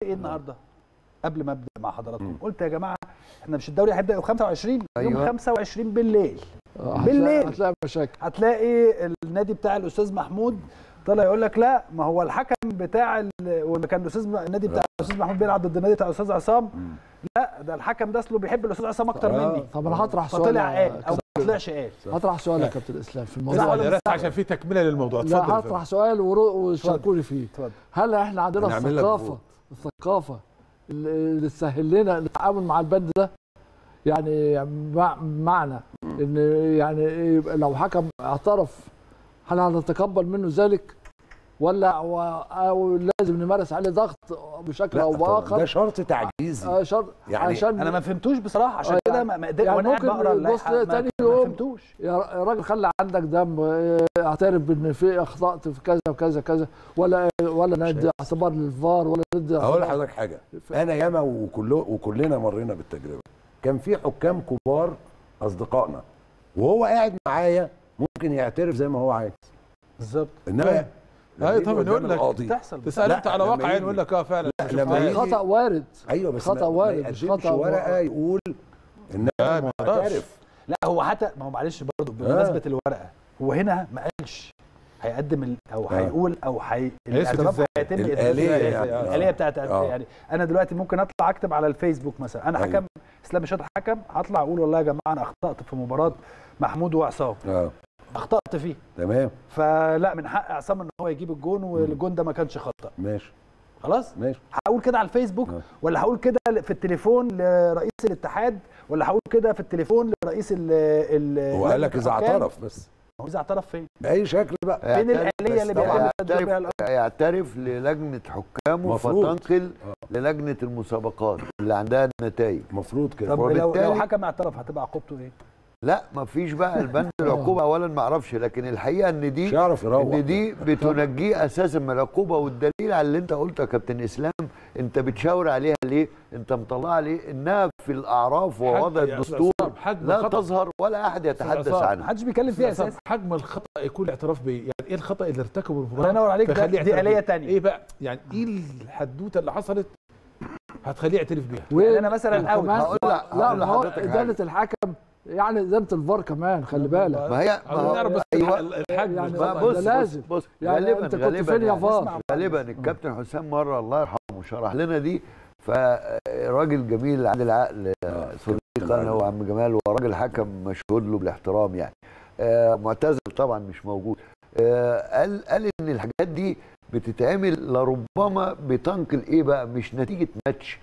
ايه النهارده قبل ما ابدا مع حضراتكم قلت يا جماعه احنا مش الدوري هيبدا يوم 25 يوم أيوة. 25 بالليل آه، هتلاقي- بالليل. هتلاقي مشاكل هتلاقي النادي بتاع الاستاذ محمود طلع يقول لك لا ما هو الحكم بتاع ال... وما كان الاستاذ النادي بتاع الاستاذ محمود بيلعب ضد النادي بتاع الاستاذ عصام لا ده الحكم ده اصله بيحب الاستاذ عصام اكتر آه. مني طب انا هطرح سؤال فطلع يا قال او كابتن. ما طلعش قال هطرح سؤال يا كابتن اسلام في الموضوع لا، ده. ولا لا عشان في تكمله للموضوع اتفضل لا يا هطرح فندم. سؤال ورو- وشاركوني فيه اتفضل هل احنا عندنا هنعمل لك الثقافه فوت. الثقافه اللي اللي تسهل لنا التعامل مع البند ده يعني مع- معنى ان يعني يبقى لو حكم اعترف هل هنتقبل منه ذلك ولا أو, أو لازم نمارس عليه ضغط بشكل لا او طبعاً، باخر ده شرط تعجيزي آه، شرط يعني عشان انا ما فهمتوش بصراحه عشان آه، كده يعني- ما ما قدرت يعني وانا قاعد ممكن بقرا يبص اللائحه ما تاني ما يوم فهمتوش يا راجل خلي عندك دم آه، اعترف بان في اخطات في كذا وكذا كذا ولا ولا ندي اعتبار للفار ولا ندي هقول اعتبار- لحضرتك حاجه انا ياما وكله وكلنا مرينا بالتجربه كان في حكام كبار اصدقائنا وهو قاعد معايا ممكن يعترف زي ما هو عايز بالظبط انما لما أيوة يجي طبعاً قدام يقول لك القاضي تحصل تسال لا، انت على لما واقع يجي- يقول لك اه فعلا لا، شفنا لما إيه. يجي- خطا وارد ايوه بس خطأ ما- وارد، ما مش يقدمش خطأ ورقه وارد. يقول ان لا، انا ما يقدرش. معترف لا هو حتى ما هو معلش برضه بمناسبه الورقه هو هنا ما قالش هيقدم ال... او آه. هيقول او هي هيثبت الاعتراف إزاي؟ هيتم الآلية إثباته إزاي؟ يعني. آه. الاليه بتاعت آه. يعني انا دلوقتي ممكن اطلع اكتب على الفيسبوك مثلا انا أيوة. حكم اسلام شاطر حكم هطلع اقول والله يا جماعه انا اخطات في مباراه محمود وعصام اه اخطات فيه تمام فلا من حق عصام ان هو يجيب الجون والجون ده ما كانش خطا ماشي خلاص ماشي هقول كده على الفيسبوك آه. ولا هقول كده في التليفون لرئيس الاتحاد ولا هقول كده في التليفون لرئيس ال ال هو قال لك اذا الحكام؟ اعترف بس هو اذا اعترف فين؟ باي شكل بقى فين يعترف- الآلية اللي بس طبعاً بيتم تدريبها يعترف, الأمر؟ يعترف للجنة حكامه مفروض. فتنقل للجنة المسابقات اللي عندها النتائج المفروض كده طب لو لو وبالتالي- حكم اعترف هتبقى عقوبته ايه؟ لا ما فيش بقى البند العقوبة اولا ما اعرفش لكن الحقيقة ان دي مش هيعرف يروح ان دي بتنجيه اساسا من العقوبة والدليل على اللي انت قلته يا كابتن اسلام انت بتشاور عليها ليه انت مطلع ليه انها في الاعراف ووضع حجم- يا أستاذ الدستور عصام، حجم لا الخطأ. تظهر ولا احد يتحدث عصام، ما عنها حدش بيتكلم فيها أساساً اساسا حجم الخطا يكون الاعتراف بيه يعني ايه الخطا اللي ارتكبه في الله ينور عليك، ده- فيخليه دي يعترف آلية بيه؟ تانية. ايه بقى يعني ايه الحدوته اللي حصلت هتخليه يعترف بيها و- يعني أنا مثلاً كمان- أوت. هقول لك- لا هقول ما هو لحضرتك حاجة. اداره الحكم يعني اداره الفار كمان خلي بالك ما هي ما عاوزين هو- نعرف بس أيوة. الحجم يعني الخطأ. ده بص لازم. بص بص يعني غالبا أنت كنت غالبا فين يا يعني فار؟ اسمع، غالبا الكابتن حسام مره الله يرحمه شرح لنا دي فراجل جميل عند العقل صديقنا هو عم جمال وراجل حكم مشهود له بالاحترام يعني آه، معتزل طبعا مش موجود آه، قال قال ان الحاجات دي بتتعمل لربما بتنقل ايه بقى مش نتيجه ماتش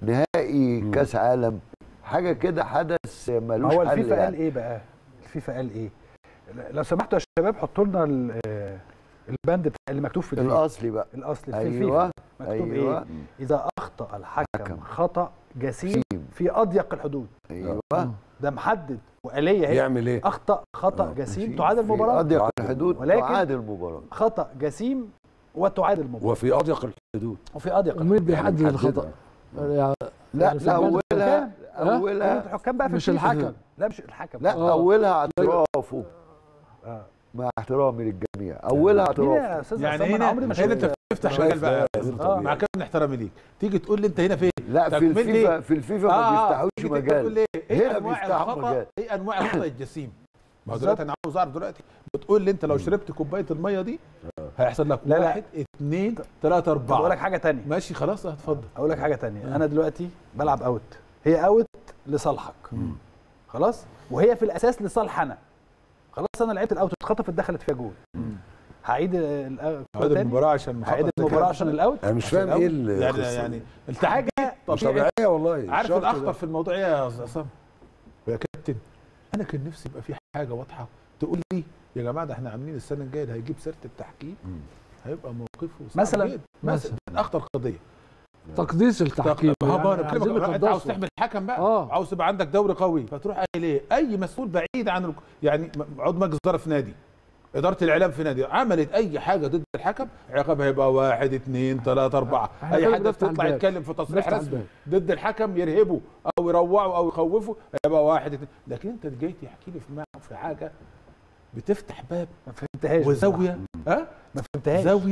نهائي كاس عالم حاجه كده حدث ما ملوش هو حل الفيفا قال يعني. ايه بقى؟ الفيفا قال ايه؟ لو سمحتوا يا شباب حطوا لنا ال- آه، البند بتاع اللي مكتوب في الفيفا الاصلي بقى الاصل في ايوه الفيفا مكتوب ايوه ايه؟ اذا اخطا الحكم حكم. خطا جسيم جسيم. في اضيق الحدود ايوه ده محدد واليه هي يعمل ايه؟ اخطا خطا آه، جسيم في- تعاد في المباراه اضيق الحدود ولكن- تعاد المباراه خطا جسيم وتعاد المباراه وفي اضيق الحدود وفي اضيق ومين بيحدد يعني الخطا؟ يعني لا يعني في لا البند اولها الحكام. اولها الحكام بقى في مش الفيفا. الحكم. لا مش الحكم لا آه. اولها اعترافه آه. مع احترامي للجميع اولها مين اعترافه يا استاذ يعني عصام؟ أنا هنا عمري ما هنا انت شفت بتفتح شايف مجال بقى ده غير آه، طبيعي. مع كامل احترامي ليك تيجي تقول لي انت هنا فين لا طب في من ليه؟ الفيفا في الفيفا ما بيفتحوش تيجي تقول مجال لي ايه هنا انواع بيفتحوا الخطا مجال. ايه انواع الخطا الجسيم ما هو دلوقتي انا عاوز اعرف دلوقتي بتقول لي انت لو شربت كوبايه الميه دي هيحصل لك لا، لا. واحد اثنين ثلاثة طب اقول لك أربعة حاجه تانية ماشي خلاص اتفضل اقول لك حاجه تانية انا دلوقتي بلعب اوت هي اوت لصالحك خلاص وهي في الاساس لصالح انا خلاص انا لعبت الاوت اتخطفت دخلت فيها جول هعيد ال- الكرة هذا تاني المباراة عشان هعيد خطأ المباراه كده. عشان الاوت انا مش عشان فاهم ايه الأول. يعني القصة يعني دي. التحديد مش طبيعي طبيعيه والله عارف الشرط الاخطر ده. في الموضوع ايه يا استاذ عصام يا كابتن انا كان نفسي يبقى في حاجه واضحه تقول لي يا جماعه ده احنا عاملين السنه الجايه اللي هيجيب سيره التحكيم هيبقى موقفه صعب مثلاً- جداً. مثلا من اخطر قضيه تقديس التحكيم ما هو يعني انا عايزين بكلمك انت عاوز نقدسه. تحمل حكم بقى آه. عاوز تبقى عندك دوري قوي فتروح قايل ايه اي مسؤول بعيد عن ال... يعني م- عضو مجلس اداره في نادي اداره الاعلام في نادي عملت اي حاجه ضد الحكم عقابها هيبقى واحد اثنين ثلاثه اربعه إحنا اي كده حد بنفتح تطلع الباب. يتكلم في تصريح بنفتح رسمي الباب. ضد الحكم يرهبه او يروعه او يخوفه هيبقى واحد اتنين لكن انت جاي تحكي لي في مع- في حاجه بتفتح باب ما فهمتهاش بصراحة. وزاويه ها ما فهمتهاش زاويه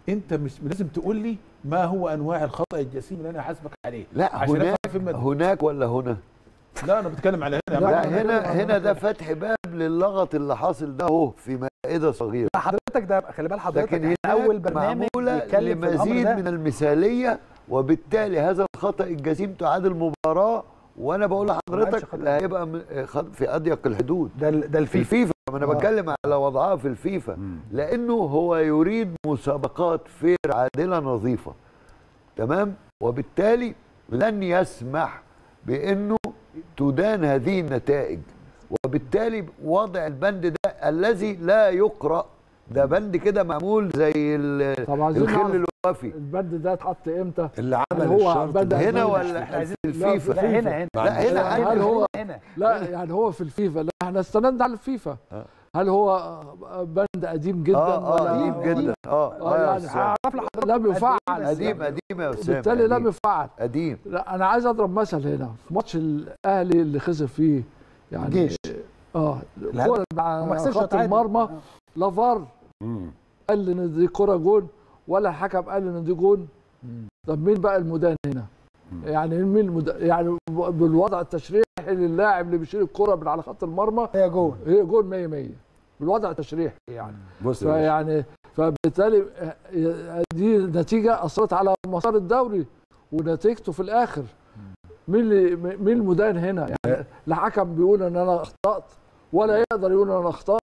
انت مش لازم تقول لي ما هو انواع الخطا الجسيم اللي انا حاسبك عليه لا عشان هناك أفهم في المد- هناك ولا هنا لا انا بتكلم على هنا لا يا هنا هنا ده فتح باب للغط اللي حاصل ده اهو في مائده صغيره لا، حضرتك ده خلي بال حضرتك لكن إحنا هناك اول برنامج معموله يتكلم في الامر لمزيد ده من المثاليه وبالتالي هذا الخطا الجسيم تعاد المباراه وانا بقول عملش لحضرتك خطأ. لا هيبقى م- خط- في اضيق الحدود ده ال- ده في الفيفا الفيفا ما انا آه. بتكلم على وضعها في الفيفا لانه هو يريد مسابقات فير عادله نظيفه تمام وبالتالي لن يسمح بانه تدان هذه النتائج وبالتالي وضع البند ده الذي لا يقرا ده بند كده معمول زي ال- طب عايزين الخل نعرف الوفي البند ده اتحط امتى؟ اللي هل عمل هو الشرط بدأ ده هنا مش ولا عايزين- في الفيفا لا هنا هنا ما لا عندناش- هنا هل عادي. هو هنا لا يعني هو في الفيفا لا احنا استندنا على الفيفا هل هو بند قديم جدا اه اه ولا قديم جدا اه آه، اه يا يعني أستاذ. هعرف لحضرتك لم قد إيه يفعل. بس قديم يعني. قديم يا اسامه بالتالي لم قديم. يفعل قديم لا انا عايز اضرب مثل هنا في ماتش الاهلي اللي خسر فيه يعني الجيش. اه الهدف. الكوره وما مع خسرش خط وتعادل. المرمى آه. لا فار مم. قال ان دي كوره جون ولا الحكم قال ان دي جون طب مين بقى المدان هنا؟ يعني مين المدان يعني بالوضع التشريحي للاعب اللي بيشيل الكوره من على خط المرمى هي جول هي جون 100 100 بالوضع التشريحي يعني بص يا باشا. فيعني فبالتالي دي نتيجه اثرت على مسار الدوري ونتيجته في الاخر مين اللي مين المدان هنا يعني الحكم بيقول ان انا اخطات ولا يقدر يقول ان انا اخطات